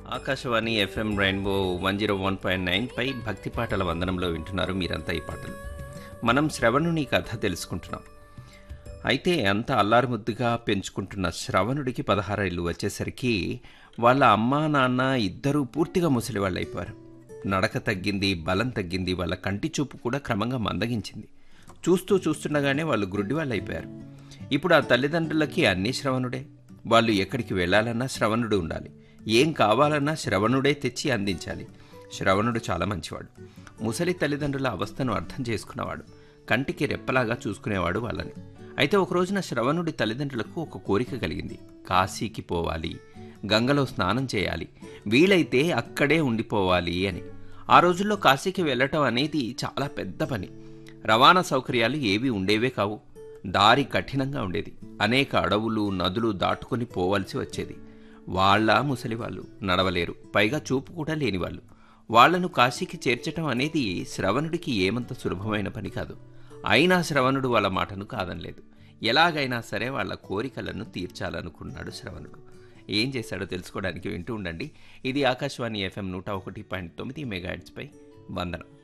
Akashvani FM rainbow one zero one point nine పై భక్తి పాటల వందనంలో వింటున్నారు మీరంతా ఈ పాటలు మనం శ్రవణుని కథ తెలుసుకుంటున్నాం అయితే అంత అల్లారుముద్దుగా పెంచుకుంటున్న శ్రవణుడికి పదహారేళ్ళు వచ్చేసరికి వాళ్ళ అమ్మా నాన్న ఇద్దరూ పూర్తిగా ముసలి వాళ్ళు అయిపోయారు నడక తగ్గింది బలం తగ్గింది వాళ్ళ కంటి చూపు కూడా క్రమంగా మందగించింది చూస్తూ చూస్తుండగానే వాళ్ళు గుడ్డి వాళ్ళు అయిపోయారు ఇప్పుడు ఆ తల్లిదండ్రులకి అన్నీ శ్రవణుడే వాళ్ళు ఎక్కడికి వెళ్ళాలన్నా శ్రవణుడు ఉండాలి ఏం కావాలన్నా శ్రవణుడే తెచ్చి అందించాలి శ్రవణుడు చాలా మంచివాడు ముసలి తల్లిదండ్రుల అవస్థను అర్థం చేసుకున్నవాడు కంటికి రెప్పలాగా చూసుకునేవాడు వాళ్ళని అయితే ఒక రోజున శ్రవణుడి తల్లిదండ్రులకు ఒక కోరిక కలిగింది కాశీకి పోవాలి గంగలో స్నానం చేయాలి వీలైతే అక్కడే ఉండిపోవాలి అని ఆ రోజుల్లో కాశీకి వెళ్ళటం అనేది చాలా పెద్ద పని రవాణా సౌకర్యాలు ఏవి ఉండేవే కావు దారి కఠినంగా ఉండేది అనేక అడవులు నదులు దాటుకొని పోవాల్సి వచ్చేది వాళ్ళ ముసలివాళ్ళు నడవలేరు పైగా చూపు కూడా లేనివాళ్ళు వాళ్లను కాశీకి చేర్చటం అనేది శ్రవణుడికి ఏమంత సులభమైన పని కాదు అయినా శ్రవణుడు వాళ్ళ మాటను కాదనలేదు ఎలాగైనా సరే వాళ్ళ కోరికలను తీర్చాలనుకున్నాడు శ్రవణుడు ఏం చేశాడో తెలుసుకోవడానికి వింటూ ఉండండి ఇది ఆకాశవాణి ఎఫ్ఎం నూట ఒకటి పాయింట్ తొమ్మిది మెగాహెడ్స్పై వందనం